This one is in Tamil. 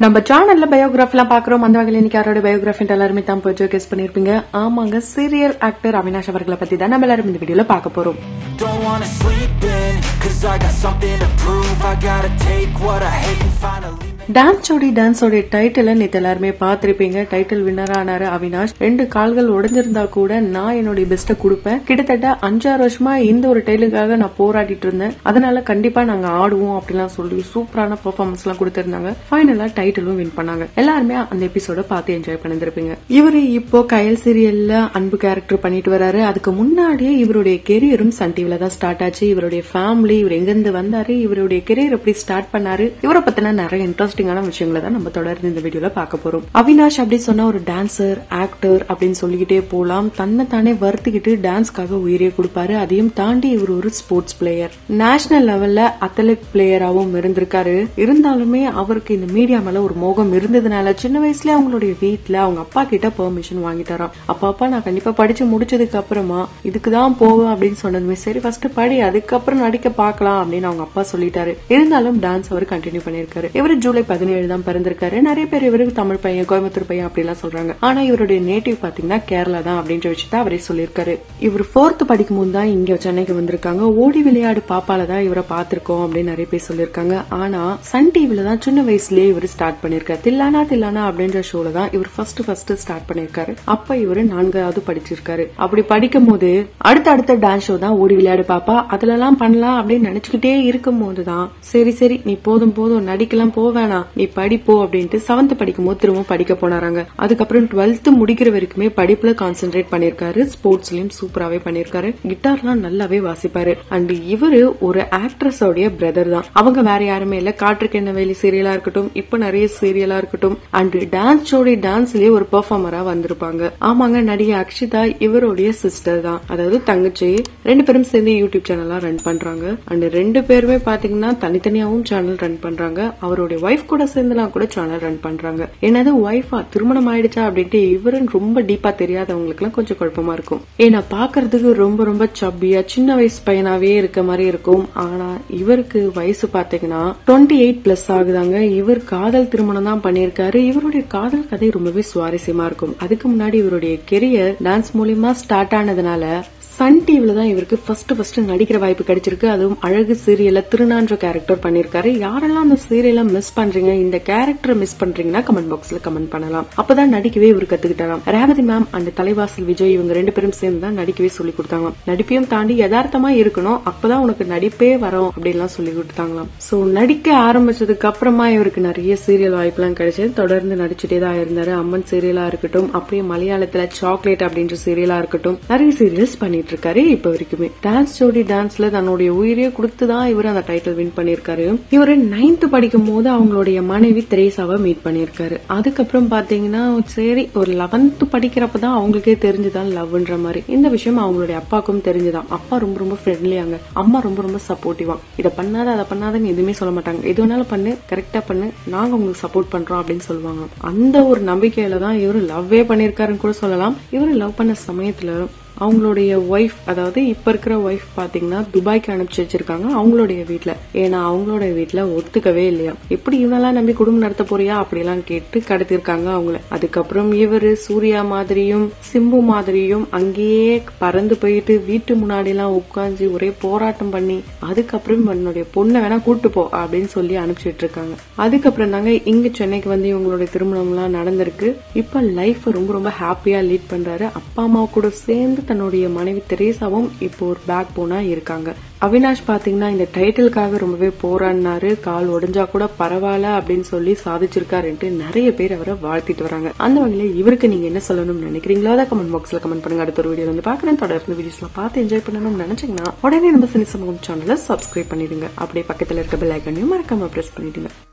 நம்ம சேனல்ல பயோகிராஃபி எல்லாம் பாக்குறோம் அந்த வகையில் இன்னைக்கு யாரோட பயோகிராஃபி எல்லாருமே தான் போய் கெஸ் பண்ணிருப்பீங்க ஆமாங்க சீரியல் ஆக்டர் அவினாஷ் அவர்களை பத்தி தான் நம்ம எல்லாரும் இந்த வீடியோல பார்க்க போறோம் Don't wanna sleep in, cause I got something to prove. I gotta take what I hate and finally. Dance Jodi டான்ஸோட டைட்டில் நேத்து எல்லாருமே பார்த்திருப்பீங்க டைட்டில் வின்னர் ஆனாரு அவினாஷ் ரெண்டு கால்கள் உடைஞ்சிருந்தா கூட நான் என்னுடைய பெஸ்ட்டை கொடுப்பேன் கிட்டத்தட்ட அஞ்சாறு வருஷமா இந்த ஒரு டைட்டிலுக்காக நான் போராடிட்டு இருந்தேன் அதனால கண்டிப்பா நாங்க ஆடுவோம் அப்படிலாம் சொல்லி சூப்பரான பெர்ஃபார்மன்ஸ் எல்லாம் கொடுத்திருந்தாங்க ஃபைனலா டைட்டிலும் வின் பண்ணாங்க எல்லாருமே அந்த எபிசோட பார்த்து என்ஜாய் பண்ணிருப்பீங்க இவரு இப்போ கயல் சீரியல்ல அன்பு கேரக்டர் பண்ணிட்டு வராரு அதுக்கு முன்னாடியே இவருடைய கெரியரும் சன் டிவில தான் ஸ்டார்ட் ஆச்சு இவருடைய ஃபேமிலி இவர் எங்கிருந்து வந்தாரு இவருடைய கெரியர் எப்படி ஸ்டார்ட் பண்ணாரு இவரை பத்தின நிறைய இன்ட்ரெஸ்டிங்கான விஷயங்களை தான் நம்ம தொடர்ந்து இந்த வீடியோல பார்க்க போறோம் அவினாஷ் அப்படி சொன்னா ஒரு டான்சர் ஆக்டர் அப்படின்னு சொல்லிக்கிட்டே போலாம் தன்னை தானே வருத்திக்கிட்டு டான்ஸ்க்காக உயிரே கொடுப்பாரு அதையும் தாண்டி இவர் ஒரு ஸ்போர்ட்ஸ் பிளேயர் நேஷனல் லெவல்ல அத்லெட் பிளேயராகவும் இருந்திருக்காரு இருந்தாலுமே அவருக்கு இந்த மீடியா மேல ஒரு மோகம் இருந்ததுனால சின்ன வயசுல அவங்களுடைய வீட்ல அவங்க அப்பா கிட்ட பெர்மிஷன் வாங்கிட்டாராம் அப்பா அப்பா நான் கண்டிப்பா படிச்சு முடிச்சதுக்கு அப்புறமா இதுக்குதான் போவேன் அப்படின்னு சொன்னதுமே சரி ஃபர்ஸ்ட் படி அதுக்கப்புறம் நடிக்க பார்க்கலாம் அப்படின்னு அவங்க அப்பா சொல்லிட்டாரு இருந்தாலும் டான்ஸ் அவர் கண்டினியூ பண்ணிருக்காரு இவர் ஜூலை பதினேழு தான் பிறந்திருக்காரு நிறைய பேர் இவருக்கு தமிழ் பையன் கோயம்புத்தூர் பையன் அப்படிலாம் சொல்றாங்க ஆனா இவருடைய நேட்டிவ் பாத்தீங்கன்னா கேரளா தான் அப்படின்ற விஷயத்த அவரே சொல்லியிருக்காரு இவர் போர்த் படிக்கும் போது தான் இங்க சென்னைக்கு வந்திருக்காங்க ஓடி விளையாடு பாப்பால தான் இவரை பார்த்திருக்கோம் அப்படின்னு நிறைய பேர் சொல்லியிருக்காங்க ஆனா சன் டிவில தான் சின்ன வயசுலயே இவர் ஸ்டார்ட் பண்ணிருக்காரு தில்லானா தில்லானா அப்படின்ற ஷோல தான் இவர் ஃபர்ஸ்ட் ஃபர்ஸ்ட் ஸ்டார்ட் பண்ணிருக்காரு அப்ப இவரு நான்காவது படிச்சிருக்காரு அப்படி படிக்கும் போது அடுத்த அடுத்த டான்ஸ் ஷோ தான் ஓடி விளையாடு பாப்பா அதுல எல்லாம் பண்ணலாம் அப்படின்னு நினைச்சுக்கிட்டே இருக்கும் போதுதான் சரி சரி நீ போதும் போதும் நடிக்கலாம் போவேணா நீ படிப்போ அப்படின்ட்டு செவன்த் படிக்கும் போது திரும்ப படிக்க போனாராங்க அதுக்கப்புறம் டுவெல்த் முடிக்கிற வரைக்குமே படிப்புல கான்சென்ட்ரேட் பண்ணிருக்காரு ஸ்போர்ட்ஸ்லயும் சூப்பராவே பண்ணிருக்காரு கிட்டார்லாம் நல்லாவே வாசிப்பாரு அண்ட் இவரு ஒரு ஆக்ட்ரஸோடைய பிரதர் தான் அவங்க வேற யாருமே இல்ல காற்றுக்கு என்ன வேலி சீரியலா இருக்கட்டும் இப்ப நிறைய சீரியலா இருக்கட்டும் அண்ட் டான்ஸ் ஜோடி டான்ஸ்லயே ஒரு பெர்ஃபார்மரா வந்திருப்பாங்க ஆமாங்க நடிகை அக்ஷிதா இவருடைய சிஸ்டர் தான் அதாவது தங்கச்சி ரெண்டு பேரும் சேர்ந்து யூடியூப் சேனலா ரன் பண்றாங்க அண்ட் ரெண்டு பேருமே பாத்தீங்கன்னா தனித்தனியாவும் சேனல் ரன் பண்றாங்க அவருடைய ஒய்ஃப் கூட சேர்ந்துலாம் கூட சேனல் ரன் பண்றாங்க என்னது ஒய்ஃபா திருமணம் ஆயிடுச்சா அப்படின்ட்டு இவருன்னு ரொம்ப டீப்பா தெரியாதவங்களுக்கு எல்லாம் கொஞ்சம் குழப்பமா இருக்கும் ஏன்னா பாக்குறதுக்கு ரொம்ப ரொம்ப சப்பியா சின்ன வயசு பையனாவே இருக்க மாதிரி இருக்கும் ஆனா இவருக்கு வயசு பாத்தீங்கன்னா டுவெண்ட்டி எயிட் பிளஸ் ஆகுதாங்க இவர் காதல் திருமணம் தான் பண்ணிருக்காரு இவருடைய காதல் கதை ரொம்பவே சுவாரஸ்யமா இருக்கும் அதுக்கு முன்னாடி இவருடைய கெரியர் டான்ஸ் மூலியமா ஸ்டார்ட் ஆனதுனால சன் டிவில தான் இவருக்கு ஃபர்ஸ்ட் ஃபர்ஸ்ட் நடிக்கிற வாய்ப்பு கிடைச்சிருக்கு அதுவும் அழகு சீரியல்ல திருநான்ற கேரக்டர் பண்ணிருக்காரு யாரெல்லாம் அந்த சீரியலை மிஸ் பண்றீங்க இந்த கேரக்டரை மிஸ் பண்றீங்கன்னா கமெண்ட் பாக்ஸ்ல கமெண்ட் பண்ணலாம் அப்பதான் நடிக்கவே இவர் கத்துக்கிட்டாராம் ரேவதி மேம் அந்த தலைவாசல் விஜய் இவங்க ரெண்டு பேரும் சேர்ந்து தான் நடிக்கவே சொல்லி கொடுத்தாங்க நடிப்பையும் தாண்டி யதார்த்தமா இருக்கணும் அப்பதான் உனக்கு நடிப்பே வரும் அப்படின்லாம் சொல்லி கொடுத்தாங்களாம் சோ நடிக்க ஆரம்பிச்சதுக்கு அப்புறமா இவருக்கு நிறைய சீரியல் வாய்ப்புலாம் கிடைச்சது தொடர்ந்து நடிச்சுட்டே தான் இருந்தாரு அம்மன் சீரியலா இருக்கட்டும் அப்படியே மலையாளத்துல சாக்லேட் அப்படின்ற சீரியலா இருக்கட்டும் நிறைய சீரியல்ஸ் பண்ணிட்டு இருக்காரு இப்ப வரைக்குமே டான்ஸ் ஜோடி டான்ஸ்ல தன்னுடைய உயிரையே கொடுத்துதான் இவர் அந்த டைட்டில் வின் பண்ணிருக்காரு இவரு நைன்த் படிக்கும் போது அவங்களுடைய மனைவி திரேசாவை மீட் பண்ணிருக்காரு அதுக்கப்புறம் பாத்தீங்கன்னா சரி ஒரு லெவன்த் படிக்கிறப்பதான் அவங்களுக்கே தெரிஞ்சுதான் லவ்ன்ற மாதிரி இந்த விஷயம் அவங்களுடைய அப்பாவுக்கும் தெரிஞ்சுதான் அப்பா ரொம்ப ரொம்ப ஃப்ரெண்ட்லியாங்க அம்மா ரொம்ப ரொம்ப சப்போர்ட்டிவா இதை பண்ணாத அதை பண்ணாதன்னு எதுவுமே சொல்ல மாட்டாங்க எது வேணாலும் பண்ணு கரெக்டா பண்ணு நாங்க உங்களுக்கு சப்போர்ட் பண்றோம் அப்படின்னு சொல்லுவாங்க அந்த ஒரு நம்பிக்கையில தான் இவரு லவ்வே பண்ணிருக்காருன்னு கூட சொல்லலாம் இவரு லவ் பண்ண சமயத்துல அவங்களுடைய ஒய்ஃப் அதாவது இப்ப இருக்கிற ஒய்ஃப் பாத்தீங்கன்னா துபாய்க்கு அனுப்பிச்சு வச்சிருக்காங்க அவங்களுடைய வீட்ல ஏன்னா அவங்களோட வீட்ல ஒத்துக்கவே இல்லையா எப்படி இவனெல்லாம் நம்பி குடும்பம் நடத்த போறியா அப்படிலாம் கேட்டு கடத்திருக்காங்க அவங்கள அதுக்கப்புறம் இவரு சூர்யா மாதிரியும் சிம்பு மாதிரியும் அங்கேயே பறந்து போயிட்டு வீட்டு முன்னாடி எல்லாம் உட்காந்து ஒரே போராட்டம் பண்ணி அதுக்கப்புறம் என்னுடைய பொண்ணை வேணா கூட்டு போ அப்படின்னு சொல்லி அனுப்பிச்சிட்டு இருக்காங்க அதுக்கப்புறம் தாங்க இங்க சென்னைக்கு வந்து இவங்களுடைய திருமணம் எல்லாம் நடந்திருக்கு இப்ப லைஃப் ரொம்ப ரொம்ப ஹாப்பியா லீட் பண்றாரு அப்பா அம்மா கூட சேர்ந்து தன்னுடைய மனைவி தெரேசாவும் இப்போ ஒரு பேக் போனா இருக்காங்க அவினாஷ் பாத்தீங்கன்னா இந்த டைட்டிலுக்காக ரொம்பவே போராடினாரு கால் உடைஞ்சா கூட பரவாயில்ல அப்படின்னு சொல்லி சாதிச்சிருக்காருன்ட்டு நிறைய பேர் அவரை வாழ்த்திட்டு வராங்க அந்த வகையில இவருக்கு நீங்க என்ன சொல்லணும்னு நினைக்கிறீங்களோ அதை கமெண்ட் பாக்ஸ்ல கமெண்ட் பண்ணுங்க அடுத்த ஒரு வீடியோ வந்து பாக்குறேன் தொடர்ந்து வீடியோஸ்ல பார்த்து என்ஜாய் பண்ணணும்னு நினைச்சீங்கன்னா உடனே நம்ம சினி சமூகம் சேனலை சப்ஸ்கிரைப் பண்ணிடுங்க அப்படியே பக்கத்துல இருக்க பெல் ஐக்கனையும் மறக்காம பிரஸ் பண்ணிடுங்க